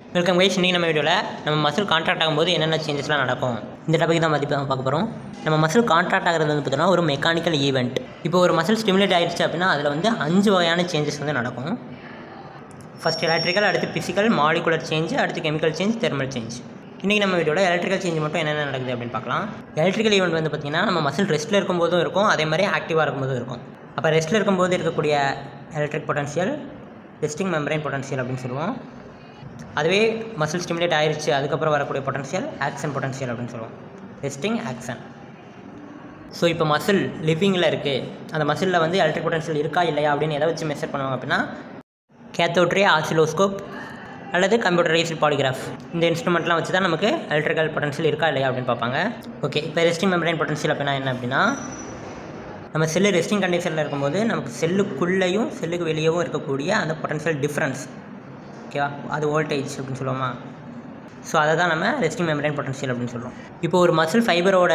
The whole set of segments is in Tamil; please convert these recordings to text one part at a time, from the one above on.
வெல்கம் கைஸ் இன்றைக்கி நம்ம வீடியோவில் நம்ம மசில் கான்ட்ராக்ட் ஆகும்போது என்னென்ன சேஞ்சஸ்லாம் நடக்கும் இந்த டாபிக் தான் மதிப்பு பார்க்க போகிறோம் நம்ம மசில் கான்ட்ராக்ட் ஆகிறது வந்து பார்த்தோன்னா ஒரு மெக்கானிக்கல் ஈவெண்ட் இப்போ ஒரு மசில் ஸ்டிமுலேட் ஆயிடுச்சு அப்படின்னா அதில் வந்து அஞ்சு வகையான சேஞ்சஸ் வந்து நடக்கும் ஃபர்ஸ்ட் எலக்ட்ரிக்கல் அடுத்து பிசிக்கல் மாலிகுலர் சேஞ்ச் அடுத்து கெமிக்கல் சேஞ்ச் தெர்மல் சேஞ்ச் இன்றைக்கி நம்ம வீடியோவில் எலக்ட்ரிக்கல் சேஞ்ச் மட்டும் என்னென்ன நடக்குது அப்படின்னு பார்க்கலாம் எலக்ட்ரிக்கல் ஈவெண்ட் வந்து பார்த்திங்கன்னா நம்ம மசில் ரெஸ்ட்டில் இருக்கும்போதும் இருக்கும் அதே மாதிரி ஆக்டிவாக இருக்கும்போதும் இருக்கும் அப்போ ரெஸ்ட்டில் இருக்கும்போது இருக்கக்கூடிய electric potential resting membrane potential அப்படின்னு சொல்லுவோம் அதுவே மசில் ஸ்டிமுலேட் ஆயிருச்சு அதுக்கப்புறம் வரக்கூடிய பொட்டன்ஷியல் ஆக்ஷன் பொட்டன்ஷியல் அப்படின்னு சொல்லுவோம் ரெஸ்டிங் ஆக்ஷன் ஸோ இப்போ மசில் லிவிங்கில் இருக்குது அந்த மசிலில் வந்து எலக்ட்ரிக் பொட்டன்ஷியல் இருக்கா இல்லையா அப்படின்னு எதை வச்சு மெஷர் பண்ணுவாங்க அப்படின்னா கேத்தோட்ரே ஆசிலோஸ்கோப் அல்லது கம்ப்யூட்டரைஸ்டு பாலிகிராஃப் இந்த இன்ஸ்ட்ருமெண்ட்லாம் வச்சு தான் நமக்கு எலக்ட்ரிக்கல் பொட்டன்ஷியல் இருக்கா இல்லையா அப்படின்னு பார்ப்பாங்க ஓகே இப்போ ரெஸ்டிங் மெம்பரைன் பொட்டன்ஷியல் அப்படின்னா என்ன அப்படின்னா நம்ம செல்லு ரெஸ்டிங் கண்டிஷனில் இருக்கும்போது நமக்கு செல்லுக்குள்ளேயும் செல்லுக்கு வெளியவும் இருக்கக்கூடிய அந்த பொட்டன்ஷியல் டிஃப்ரென்ஸ் ஓகேவா அது வோல்டேஜ் அப்படின்னு சொல்லுவோமா ஸோ அதை தான் நம்ம ரெஸ்டிங் மெம்பரைன் பொட்டன்ஷியல் அப்படின்னு சொல்கிறோம் இப்போ ஒரு மசில் ஃபைபரோட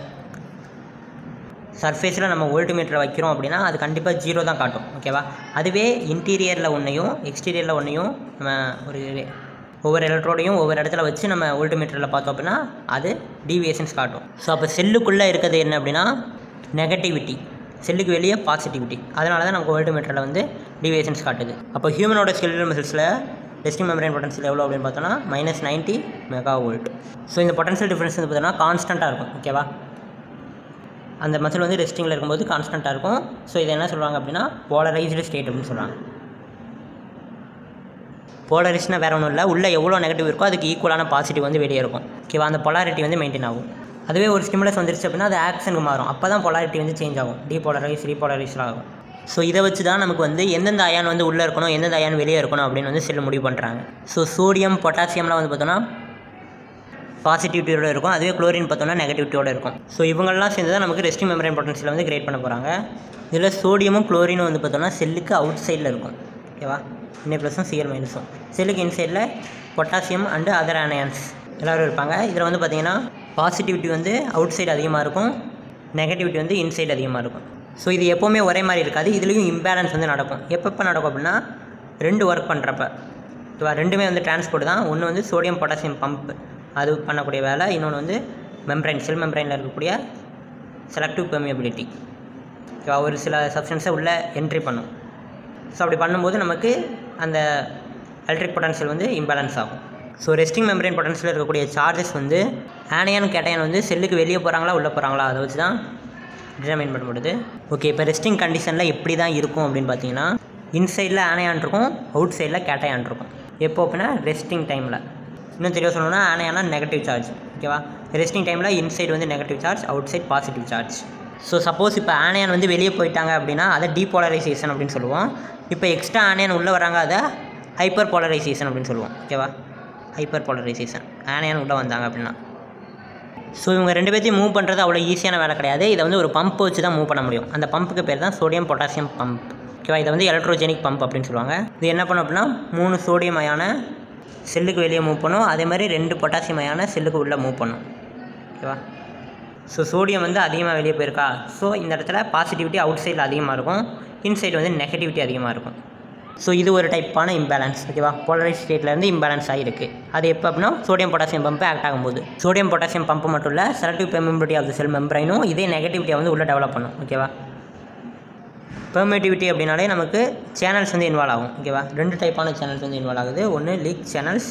சர்ஃபேஸில் நம்ம வோல்ட் மீட்டரை வைக்கிறோம் அப்படின்னா அது கண்டிப்பாக ஜீரோ தான் காட்டும் ஓகேவா அதுவே இன்டீரியரில் ஒன்றையும் எக்ஸ்டீரியரில் ஒன்றையும் நம்ம ஒரு ஒவ்வொரு எலக்ட்ரோடையும் ஒவ்வொரு இடத்துல வச்சு நம்ம வோல்ட் மீட்டரில் பார்த்தோம் அப்படின்னா அது டீவியேஷன்ஸ் காட்டும் ஸோ அப்போ செல்லுக்குள்ளே இருக்கிறது என்ன அப்படின்னா நெகட்டிவிட்டி செல்லுக்கு வெளியே பாசிட்டிவிட்டி அதனால தான் நமக்கு வோல்ட் மீட்டரில் வந்து டீவியேஷன்ஸ் காட்டுது அப்போ ஹியூமனோட ஸ்கெலிட்டல் மசில்ஸில் ரெஸ்டிங் மெம்பரைன் பொட்டன்ஷியல் எவ்வளோ அப்படின்னு பார்த்தோன்னா minus ninety mega volt so இந்த பொட்டன்ஷியல் டிஃப்ரென்ஸ் வந்து பார்த்தோன்னா கான்ஸ்டண்ட்டாக இருக்கும் ஓகேவா அந்த மசில் வந்து ரெஸ்டிங்கில் இருக்கும்போது கான்ஸ்டண்ட்டாக இருக்கும் ஸோ இதை என்ன சொல்லுவாங்க அப்படின்னா போலரைஸ்டு ஸ்டேட் அப்படின்னு சொல்கிறாங்க போலரைஸ்னா வேறு ஒன்றும் இல்லை உள்ளே எவ்வளோ நெகட்டிவ் இருக்கோ அதுக்கு ஈக்குவலான பாசிட்டிவ் வந்து வெளியே இருக்கும் ஓகேவா அந்த பொலாரிட்டி வந்து மெயின்டைன் ஆகும் அதுவே ஒரு ஸ்டிமுலஸ் வந்துருச்சு அப்படின்னா அது ஆக்ஷனுக்கு மாறும் அப்போ தான் பொலாரிட்டி வந்து சேஞ்ச் ஆகும் டீபோலரைஸ் ரீபோலரைஸ் ஆகும் ஸோ இதை வச்சு தான் நமக்கு வந்து எந்தெந்த அயான் வந்து உள்ளே இருக்கணும் எந்தெந்த அயான் வெளியே இருக்கணும் அப்படின்னு வந்து செல்லு முடிவு பண்ணுறாங்க ஸோ சோடியம் பொட்டாசியம்லாம் வந்து பார்த்தோன்னா பாசிட்டிவிட்டியோட இருக்கும் அதுவே குளோரின் பார்த்தோம்னா நெகட்டிவிட்டியோட இருக்கும் ஸோ இவங்கெல்லாம் சேர்ந்து தான் நமக்கு ரெஸ்டிங் மெம்பரைன் பொட்டன்ஷியல் வந்து கிரியேட் பண்ண போகிறாங்க இதில் சோடியமும் குளோரினும் வந்து பார்த்தோம்னா செல்லுக்கு அவுட் சைடில் இருக்கும் ஓகேவா இன்னே ப்ளஸும் சிஎல் மைனஸும் செல்லுக்கு இன்சைடில் பொட்டாசியம் அண்டு அதர் அனயன்ஸ் எல்லோரும் இருப்பாங்க இதில் வந்து பார்த்திங்கன்னா பாசிட்டிவிட்டி வந்து அவுட் சைடு அதிகமாக இருக்கும் நெகட்டிவிட்டி வந்து இன்சைடு அதிகமாக இருக்கும் ஸோ இது எப்போவுமே ஒரே மாதிரி இருக்காது இதுலேயும் இம்பேலன்ஸ் வந்து நடக்கும் எப்பப்போ நடக்கும் அப்படின்னா ரெண்டு ஒர்க் பண்ணுறப்ப ஓகேவா ரெண்டுமே வந்து டிரான்ஸ்போர்ட் தான் ஒன்று வந்து சோடியம் பொட்டாசியம் பம்ப் அது பண்ணக்கூடிய வேலை இன்னொன்று வந்து மெம்பரைன் செல் மெம்பரைனில் இருக்கக்கூடிய செலக்டிவ் பெர்மியபிலிட்டி ஓகேவா ஒரு சில சப்ஸ்டன்ஸை உள்ளே என்ட்ரி பண்ணும் ஸோ அப்படி பண்ணும்போது நமக்கு அந்த எலக்ட்ரிக் பொட்டன்ஷியல் வந்து இம்பேலன்ஸ் ஆகும் ஸோ ரெஸ்டிங் மெம்பரைன் பொட்டன்ஷியல் இருக்கக்கூடிய சார்ஜஸ் வந்து ஆனையான் கேட்டையான் வந்து செல்லுக்கு வெளியே போகிறாங்களா உள்ளே போகிறாங்களா அதை வச்சு தான் டிட்டர்மைன் பண்ண முடியுது ஓகே இப்போ ரெஸ்டிங் கண்டிஷனில் எப்படி தான் இருக்கும் அப்படின்னு பார்த்தீங்கன்னா இன்சைடில் ஆனையான் இருக்கும் அவுட் சைடில் கேட்டையான் இருக்கும் எப்போ அப்படின்னா ரெஸ்டிங் டைமில் இன்னும் தெளிவாக சொல்லணும்னா ஆனையானா நெகட்டிவ் சார்ஜ் ஓகேவா ரெஸ்டிங் டைமில் இன்சைடு வந்து negative charge outside positive charge so suppose இப்போ ஆனையான் வந்து வெளியே போயிட்டாங்க அப்படின்னா அதை டீபோலரைசேஷன் அப்படின்னு சொல்லுவோம் இப்போ எக்ஸ்ட்ரா ஆனையான் உள்ளே வராங்க அதை ஹைப்பர் போலரைசேஷன் அப்படின்னு சொல்லுவோம் ஓகேவா ஹைப்பர் போலரைசேஷன் ஆனையான் உள்ளே வந்தாங்க அப்படின்னா ஸோ இவங்க ரெண்டு பேர்த்தையும் மூவ் பண்ணுறது அவ்வளோ ஈஸியான வேலை கிடையாது இதை வந்து ஒரு பம்ப் வச்சு தான் மூவ் பண்ண முடியும் அந்த பம்புக்கு பேர் தான் சோடியம் பொட்டாசியம் பம்ப் ஓகேவா இதை வந்து எலக்ட்ரோஜெனிக் பம்ப் அப்படின்னு சொல்லுவாங்க இது என்ன பண்ணும் அப்படின்னா மூணு சோடியம் அயான செல்லுக்கு வெளியே மூவ் பண்ணும் அதே மாதிரி ரெண்டு பொட்டாசியம் அயான செல்லுக்கு உள்ளே மூவ் பண்ணும் ஓகேவா ஸோ சோடியம் வந்து அதிகமாக வெளியே போயிருக்கா ஸோ இந்த இடத்துல பாசிட்டிவிட்டி அவுட் சைடில் அதிகமாக இருக்கும் இன்சைடு வந்து நெகட்டிவிட்டி அதிகமாக இருக்கும் ஸோ இது ஒரு டைப்பான இம்பேலன்ஸ் ஓகேவா போலரைஸ் ஸ்டேட்லேருந்து இம்பேலன்ஸ் ஆகிருக்கு அது எப்போ அப்படின்னா சோடியம் பொட்டாசியம் பம்பு ஆக்ட் ஆகும்போது சோடியம் பொட்டாசியம் பம்பு மட்டும் இல்லை selective permeability of the cell மெம்பரைனும் இதே நெகட்டிவிட்டியை வந்து உள்ளே டெவலப் பண்ணும் ஓகேவா பெர்மிட்டிவிட்டி அப்படின்னாலே நமக்கு சேனல்ஸ் வந்து இன்வால்வ் ஆகும் ஓகேவா ரெண்டு டைப்பான சேனல்ஸ் வந்து இன்வால்வ் ஆகுது ஒன்று லீக் சேனல்ஸ்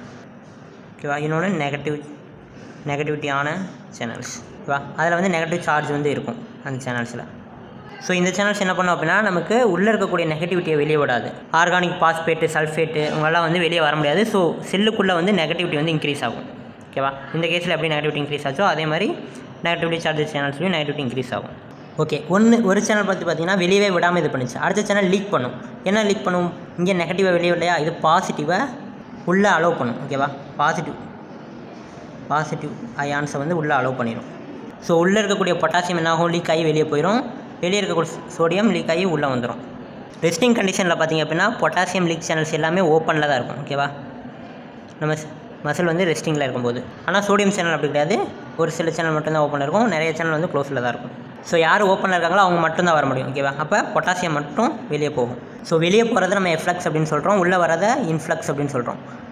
ஓகேவா இன்னொன்று நெகட்டிவ் நெகட்டிவிட்டியான சேனல்ஸ் ஓகேவா அதில் வந்து நெகட்டிவ் சார்ஜ் வந்து இருக்கும் அந்த சேனல்ஸில் ஸோ இந்த சேனல்ஸ் என்ன பண்ணும் அப்படின்னா நமக்கு உள்ளே இருக்கக்கூடிய நெகட்டிவிட்டியை வெளியே விடாது ஆர்கானிக் பாஸ்பேட்டு சல்ஃபேட்டு இவங்கெல்லாம் வந்து வெளியே வர முடியாது ஸோ செல்லுக்குள்ளே வந்து நெகட்டிவிட்டி வந்து இன்க்ரீஸ் ஆகும் ஓகேவா இந்த கேஸில் எப்படி நெகட்டிவிட்டி இன்க்ரீஸ் ஆச்சோ அதே மாதிரி நெகட்டிவிட்டி சார்ஜஸ் சேனல்ஸ்லையும் நெகட்டிவிட்டி இன்க்ரீஸ் ஆகும் ஓகே ஒன்று ஒரு சேனல் பார்த்து பார்த்தீங்கன்னா வெளியவே விடாமல் இது பண்ணுச்சு அடுத்த சேனல் லீக் பண்ணும் என்ன லீக் பண்ணும் இங்கே நெகட்டிவாக வெளியே இல்லையா இது பாசிட்டிவை உள்ளே அலோவ் பண்ணும் ஓகேவா பாசிட்டிவ் பாசிட்டிவ் அயான்ஸை வந்து உள்ளே அலோவ் பண்ணிடும் ஸோ உள்ளே இருக்கக்கூடிய பொட்டாசியம் என்ன ஆகும் லீக் ஆகி வெளியே போயிடும் வெளியே இருக்கக்கூடிய சோடியம் லீக் ஆகி உள்ளே வந்துடும் ரெஸ்டிங் கண்டிஷனில் பார்த்திங்க அப்படின்னா பொட்டாசியம் லீக் சேனல்ஸ் எல்லாமே ஓப்பனில் தான் இருக்கும் ஓகேவா நம்ம மசில் வந்து ரெஸ்டிங்கில் இருக்கும்போது ஆனால் சோடியம் சேனல் அப்படி கிடையாது ஒரு சில சேனல் மட்டும்தான் ஓப்பனில் இருக்கும் நிறைய சேனல் வந்து க்ளோஸில் தான் இருக்கும் ஸோ யார் ஓப்பனில் இருக்காங்களோ அவங்க மட்டும்தான் வர முடியும் ஓகேவா அப்போ பொட்டாசியம் மட்டும் வெளியே போகும் ஸோ வெளியே போகிறது நம்ம எஃப்ளக்ஸ் அப்படின்னு சொல்கிறோம் உள்ளே வரதை இன்ஃப்ளக்ஸ் அப்படின்னு சொல்கிறோம்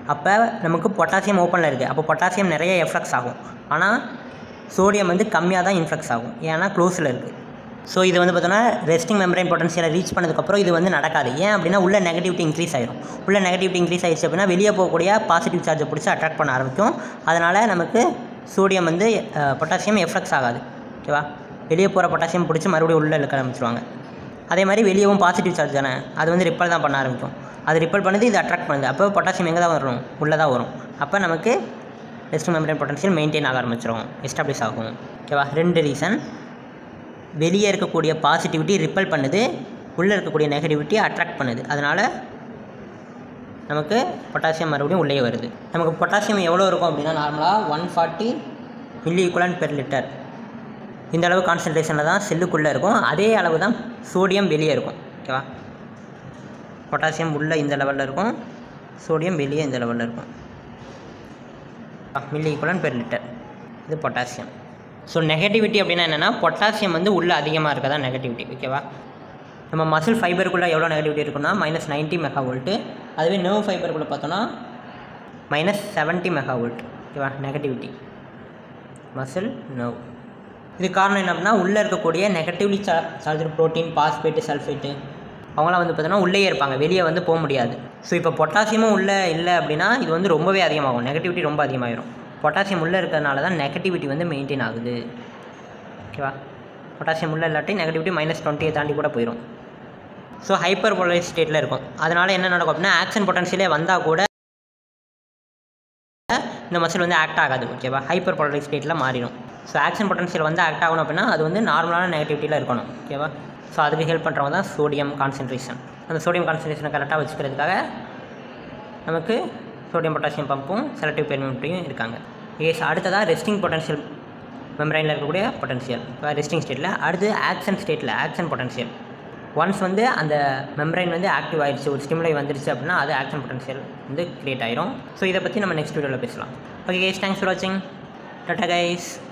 அப்போ நமக்கு பொட்டாசியம் ஓப்பனில் இருக்குது அப்போ பொட்டாசியம் நிறைய எஃப்ளக்ஸ் ஆகும் ஆனால் சோடியம் வந்து கம்மியாக தான் இன்ஃப்ளக்ஸ் ஆகும் ஏன்னா க்ளோஸில் இருக்குது ஸோ இது வந்து பார்த்தோன்னா ரெஸ்டிங் மெம்பரைன் பொட்டன்ஷியலை ரீச் பண்ணதுக்கப்புறம் இது வந்து நடக்காது ஏன் அப்படின்னா உள்ள நெகட்டிவிட்டி இன்க்ரீஸ் ஆயிரும் உள்ள நெகட்டிவிட்டி இன்க்ரீஸ் ஆயிடுச்சு அப்படின்னா வெளியே போகக்கூடிய பாசிட்டிவ் சார்ஜை பிடிச்சி அட்ராக்ட் பண்ண ஆரம்பிக்கும் அதனால் நமக்கு சோடியம் வந்து பொட்டாசியம் எஃப்ளக்ஸ் ஆகாது ஓகேவா வெளியே போகிற பொட்டாசியம் பிடிச்சி மறுபடியும் உள்ளே இழுக்க ஆரம்பிச்சிருவாங்க அதே மாதிரி வெளியவும் பாசிட்டிவ் சார்ஜ் தானே அது வந்து ரிப்பல் தான் பண்ண ஆரம்பிக்கும் அது ரிப்பல் பண்ணுது இது அட்ராக்ட் பண்ணுது அப்போ பொட்டாசியம் எங்கே தான் வரும் உள்ளே தான் வரும் அப்போ நமக்கு ரெஸ்டிங் மெம்பரைன் பொட்டன்ஷியல் மெயின்டைன் ஆக ஆரம்பிச்சிடும் எஸ்டாப்ளிஷ் ஆகும் ஓகேவா ரெண்டு ரீசன் வெளியே இருக்கக்கூடிய பாசிட்டிவிட்டி ரிப்பல் பண்ணுது உள்ளே இருக்கக்கூடிய நெகட்டிவிட்டி அட்ராக்ட் பண்ணுது அதனால் நமக்கு பொட்டாசியம் மறுபடியும் உள்ளே வருது நமக்கு பொட்டாசியம் எவ்வளோ இருக்கும் அப்படின்னா நார்மலாக one forty milli equivalent per litre இந்த அளவு கான்சன்ட்ரேஷனில் தான் செல்லுக்குள்ளே இருக்கும் அதே அளவு தான் சோடியம் வெளியே இருக்கும் ஓகேவா பொட்டாசியம் உள்ளே இந்த லெவலில் இருக்கும் சோடியம் வெளியே இந்த லெவலில் இருக்கும் மில்லி ஈக்குவலன் பெர் லிட்டர் இது பொட்டாசியம் ஸோ நெகட்டிவிட்டி அப்படின்னா என்னென்னா பொட்டாசியம் வந்து உள்ளே அதிகமாக இருக்கதான் நெகட்டிவிட்டி ஓகேவா நம்ம மசில் ஃபைபருக்குள்ளே எவ்வளோ நெகட்டிவிட்டி இருக்குன்னா மைனஸ் நைன்ட்டி மெகா வோல்ட்டு அதுவே நர்வ் ஃபைபருக்குள்ளே பார்த்தோன்னா மைனஸ் செவன்ட்டி மெகா வோல்ட் ஓகேவா நெகட்டிவிட்டி மசில் நர்வ் இது காரணம் என்ன அப்படின்னா உள்ளே இருக்கக்கூடிய நெகட்டிவ்லி சா சார்ஜர் ப்ரோட்டீன் பாஸ்பேட்டு சல்ஃபேட்டு அவங்களாம் வந்து பார்த்தோன்னா உள்ளேயே இருப்பாங்க வெளியே வந்து போக முடியாது ஸோ இப்போ பொட்டாசியமும் உள்ளே இல்லை அப்படின்னா இது வந்து ரொம்பவே அதிகமாகும் நெகட்டிவிட்டி ரொம்ப அதிகமாகிடும் பொட்டாசியம் உள்ளே இருக்கிறதுனால தான் நெகட்டிவிட்டி வந்து மெயின்டைன் ஆகுது ஓகேவா பொட்டாசியம் உள்ளே இல்லாட்டி நெகட்டிவிட்டி மைனஸ் டுவெண்ட்டியை தாண்டி கூட போயிடும் ஸோ ஹைப்பர் போலரைஸ் ஸ்டேட்டில் இருக்கும் அதனால் என்ன நடக்கும் அப்படின்னா ஆக்ஷன் பொட்டன்ஷியலே வந்தால் கூட இந்த மசில் வந்து ஆக்ட் ஆகாது ஓகேவா ஹைப்பர் போலரைஸ் ஸ்டேட்டில் மாறிடும் ஸோ ஆக்ஷன் பொட்டன்ஷியல் வந்து ஆக்ட் ஆகணும் அப்படின்னா அது வந்து நார்மலான நெகட்டிவிட்டியில் இருக்கணும் ஓகேவா ஸோ அதுக்கு ஹெல்ப் பண்ணுறவங்க தான் சோடியம் கான்சன்ட்ரேஷன் அந்த சோடியம் கான்சன்ட்ரேஷனை கரெக்டாக வச்சுக்கிறதுக்காக நமக்கு சோடியம் பொட்டாசியம் பம்பும் செலக்டிவ் பெர்மிட்டையும் இருக்காங்க ஏஸ் அடுத்ததாக ரெஸ்டிங் பொட்டன்ஷியல் மெம்பரைனில் இருக்கக்கூடிய பொட்டன்ஷியல் இப்போ ரெஸ்டிங் ஸ்டேட்டில் அடுத்து ஆக்ஷன் ஸ்டேட்டில் ஆக்ஷன் பொட்டன்ஷியல் ஒன்ஸ் வந்து அந்த மெம்பரைன் வந்து ஆக்டிவ் ஆயிடுச்சு ஒரு ஸ்டிமுலை வந்துருச்சு அப்படின்னா அது ஆக்ஷன் பொட்டன்ஷியல் வந்து க்ரியேட் ஆயிரும் ஸோ இதை பற்றி நம்ம நெக்ஸ்ட் வீடியோவில் பேசலாம் ஓகே கைஸ் தேங்க்ஸ் ஃபார் வாட்சிங் டாட்டா கைஸ்